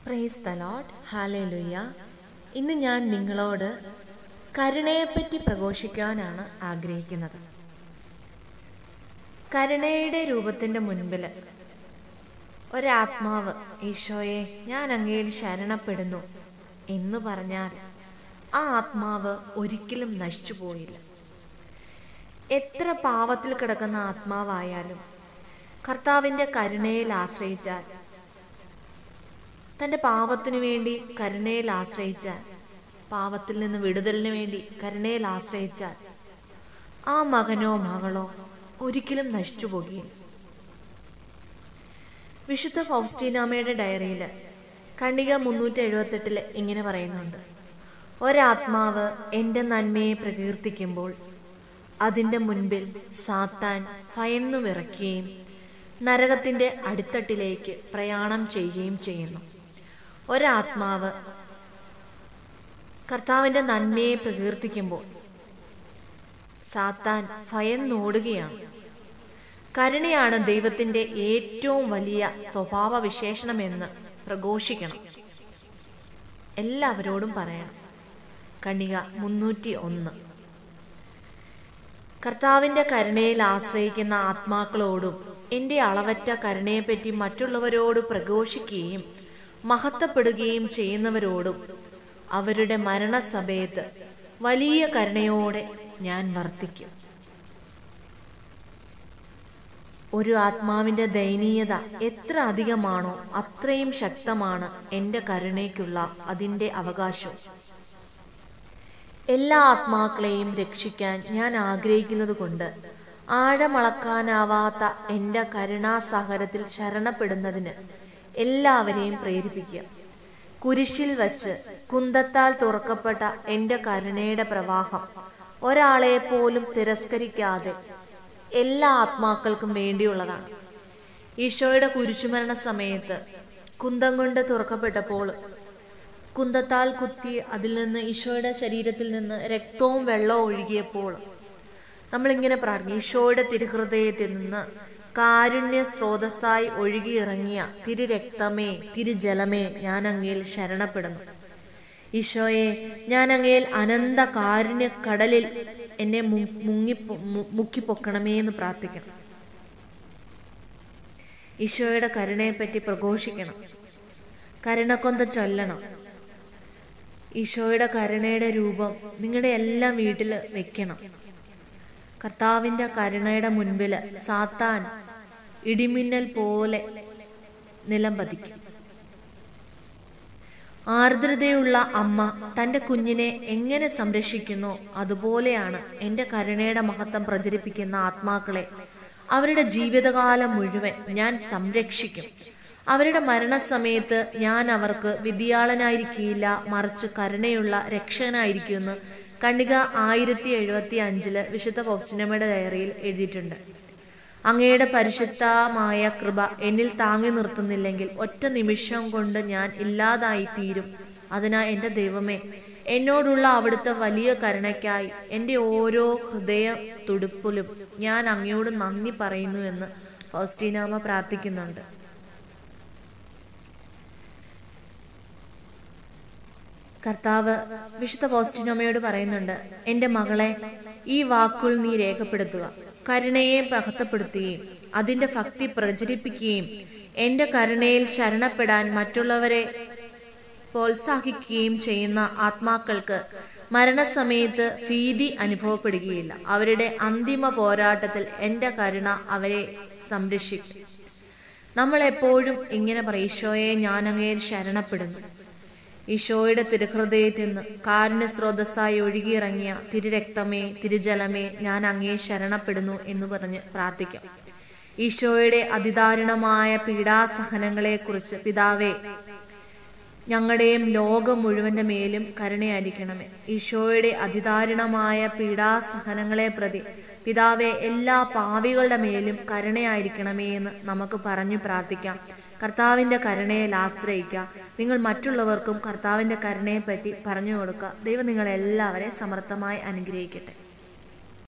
praise the load hallelujah ഇന്ന് ഞാൻ നിങ്ങളോട് കരുണയെപ്പറ്റി പ്രഘോഷിക്കാനാണ് ആഗ്രഹിക്കുന്നത് കരുണയുടെ രൂപത്തിൻ്റെ മുൻപിൽ ഒരാത്മാവ് ഈശോയെ ഞാൻ അങ്ങയിൽ ശരണപ്പെടുന്നു എന്ന് പറഞ്ഞാൽ ആ ആത്മാവ് ഒരിക്കലും നശിച്ചു പോയില്ല എത്ര പാവത്തിൽ കിടക്കുന്ന ആത്മാവായാലും കർത്താവിൻ്റെ കരുണയിൽ ആശ്രയിച്ചാൽ തൻ്റെ പാവത്തിനു വേണ്ടി കരുണയിൽ ആശ്രയിച്ചാൽ പാവത്തിൽ നിന്ന് വിടുതലിന് വേണ്ടി കരുണയിൽ ആശ്രയിച്ചാൽ ആ മകനോ മകളോ ഒരിക്കലും നശിച്ചു പോകുകയില്ല വിശുദ്ധ ഫൗസ്റ്റീനാമയുടെ ഡയറിയിൽ കണ്ണിക മുന്നൂറ്റി എഴുപത്തെട്ടില് ഇങ്ങനെ പറയുന്നുണ്ട് ഒരാത്മാവ് എൻ്റെ നന്മയെ പ്രകീർത്തിക്കുമ്പോൾ അതിൻ്റെ മുൻപിൽ സാത്താൻ ഭയന്നു വിറയ്ക്കുകയും നരകത്തിൻ്റെ അടിത്തട്ടിലേക്ക് പ്രയാണം ചെയ്യുകയും ചെയ്യുന്നു ഒരാത്മാവ് കർത്താവിൻ്റെ നന്മയെ പ്രകീർത്തിക്കുമ്പോൾ സാത്താൻ ഭയന്നോടുകയാണ് കരുണയാണ് ദൈവത്തിൻ്റെ ഏറ്റവും വലിയ സ്വഭാവ വിശേഷണമെന്ന് പ്രഘോഷിക്കണം എല്ലാവരോടും പറയണം കണിക മുന്നൂറ്റി ഒന്ന് കർത്താവിൻ്റെ കരുണയിൽ ആശ്രയിക്കുന്ന ആത്മാക്കളോടും എൻ്റെ അളവറ്റ കരുണയെപ്പറ്റി മറ്റുള്ളവരോട് പ്രഘോഷിക്കുകയും മഹത്വപ്പെടുകയും ചെയ്യുന്നവരോടും അവരുടെ മരണസമയത്ത് വലിയ കരുണയോടെ ഞാൻ വർത്തിക്കും ഒരു ആത്മാവിൻ്റെ ദയനീയത എത്ര അധികമാണോ അത്രയും ശക്തമാണ് എൻ്റെ കരുണയ്ക്കുള്ള അതിൻ്റെ അവകാശം എല്ലാ ആത്മാക്കളെയും രക്ഷിക്കാൻ ഞാൻ ആഗ്രഹിക്കുന്നത് കൊണ്ട് ആഴമളക്കാനാവാത്ത എൻ്റെ കരുണാസാഗരത്തിൽ ശരണപ്പെടുന്നതിന് എല്ലാവരെയും പ്രേരിപ്പിക്കുക കുരിശിൽ വച്ച് കുന്തത്താൽ തുറക്കപ്പെട്ട എൻ്റെ കരുണയുടെ പ്രവാഹം ഒരാളെ പോലും തിരസ്കരിക്കാതെ എല്ലാ ആത്മാക്കൾക്കും വേണ്ടിയുള്ളതാണ് ഈശോയുടെ കുരിശുമരണ സമയത്ത് കുന്തം കൊണ്ട് തുറക്കപ്പെട്ടപ്പോൾ കുന്തത്താൽ കുത്തി അതിൽ നിന്ന് ഈശോയുടെ ശരീരത്തിൽ നിന്ന് രക്തവും വെള്ളവും ഒഴുകിയപ്പോൾ നമ്മളിങ്ങനെ പ്രാർത്ഥിക്കും ഈശോയുടെ തിരുഹൃദയത്തിൽ നിന്ന് കാരുണ്യ സ്രോതസ്സായി ഒഴുകിയിറങ്ങിയ തിരുരക്തമേ തിരുജലമേ ഞാൻ അങ്ങയിൽ ശരണപ്പെടുന്നു ഈശോയെ ഞാൻ അങ്ങയിൽ അനന്ത കാരുണ്യ കടലിൽ എന്നെ മുങ്ങി മുക്കിപ്പൊക്കണമേ എന്ന് പ്രാർത്ഥിക്കണം ഈശോയുടെ കരുണയെപ്പറ്റി പ്രഘോഷിക്കണം കരുണക്കൊന്ത ചൊല്ലണം ഈശോയുടെ കരുണയുടെ രൂപം നിങ്ങളുടെ എല്ലാം വീട്ടിൽ വെക്കണം കർത്താവിൻ്റെ കരുണയുടെ മുൻപിൽ സാത്താൻ ഇടിമിന്നൽ പോലെ നിലം പതിക്കും ആർദ്രതയുള്ള അമ്മ തൻ്റെ കുഞ്ഞിനെ എങ്ങനെ സംരക്ഷിക്കുന്നു അതുപോലെയാണ് എൻ്റെ കരുണയുടെ മഹത്വം പ്രചരിപ്പിക്കുന്ന ആത്മാക്കളെ അവരുടെ ജീവിതകാലം മുഴുവൻ ഞാൻ സംരക്ഷിക്കും അവരുടെ മരണസമയത്ത് ഞാൻ അവർക്ക് വിധിയാളനായിരിക്കില്ല മറിച്ച് കരുണയുള്ള രക്ഷകനായിരിക്കുമെന്ന് കണ്ണിക ആയിരത്തി എഴുപത്തി അഞ്ചില് വിശുദ്ധ ഫൗസ്റ്റിനമ്മയുടെ ഡയറിയിൽ എഴുതിയിട്ടുണ്ട് അങ്ങയുടെ പരിശുദ്ധമായ കൃപ എന്നിൽ താങ്ങി നിർത്തുന്നില്ലെങ്കിൽ ഒറ്റ നിമിഷം കൊണ്ട് ഞാൻ ഇല്ലാതായി തീരും അതിനാൽ എൻ്റെ ദൈവമേ എന്നോടുള്ള അവിടുത്തെ വലിയ കരുണയ്ക്കായി എൻ്റെ ഓരോ ഹൃദയ തുടുപ്പിലും ഞാൻ അങ്ങയോട് നന്ദി പറയുന്നു എന്ന് ഫൗസ്റ്റീനാമ പ്രാർത്ഥിക്കുന്നുണ്ട് കർത്താവ് വിശുദ്ധ പോസ്റ്റിനോമയോട് പറയുന്നുണ്ട് എൻ്റെ മകളെ ഈ വാക്കുകൾ നീ രേഖപ്പെടുത്തുക കരുണയെ മഹത്വപ്പെടുത്തുകയും അതിൻ്റെ ഭക്തി പ്രചരിപ്പിക്കുകയും എൻ്റെ കരുണയിൽ ശരണപ്പെടാൻ മറ്റുള്ളവരെ പ്രോത്സാഹിക്കുകയും ചെയ്യുന്ന ആത്മാക്കൾക്ക് മരണസമയത്ത് ഭീതി അനുഭവപ്പെടുകയില്ല അവരുടെ അന്തിമ പോരാട്ടത്തിൽ എൻ്റെ കരുണ അവരെ സംരക്ഷിക്കും നമ്മൾ എപ്പോഴും ഇങ്ങനെ പറയും ഈശോയെ ഞാൻ അങ്ങയിൽ ശരണപ്പെടുന്നു ഈശോയുടെ തിരുഹൃദയത്തിൽ നിന്ന് കാരുണ്യ സ്രോതസ്സായി ഒഴുകിയിറങ്ങിയ തിരുരക്തമേ തിരുജലമേ ഞാൻ അങ്ങേ ശരണപ്പെടുന്നു എന്ന് പറഞ്ഞ് പ്രാർത്ഥിക്കാം ഈശോയുടെ അതിദാരുണമായ പീഡാസഹനങ്ങളെക്കുറിച്ച് പിതാവേ ഞങ്ങളുടെയും ലോകം മുഴുവന്റെ മേലും കരുണയായിരിക്കണമേ ഈശോയുടെ അതിദാരുണമായ പീഡാസഹനങ്ങളെ പ്രതി പിതാവെ എല്ലാ പാവികളുടെ മേലും കരുണയായിരിക്കണമേ എന്ന് നമുക്ക് പറഞ്ഞു പ്രാർത്ഥിക്കാം കർത്താവിൻ്റെ കരുണയിൽ ആശ്രയിക്കുക നിങ്ങൾ മറ്റുള്ളവർക്കും കർത്താവിൻ്റെ കരുണയെപ്പറ്റി പറഞ്ഞു കൊടുക്കുക ദൈവം നിങ്ങളെല്ലാവരെയും സമർത്ഥമായി അനുഗ്രഹിക്കട്ടെ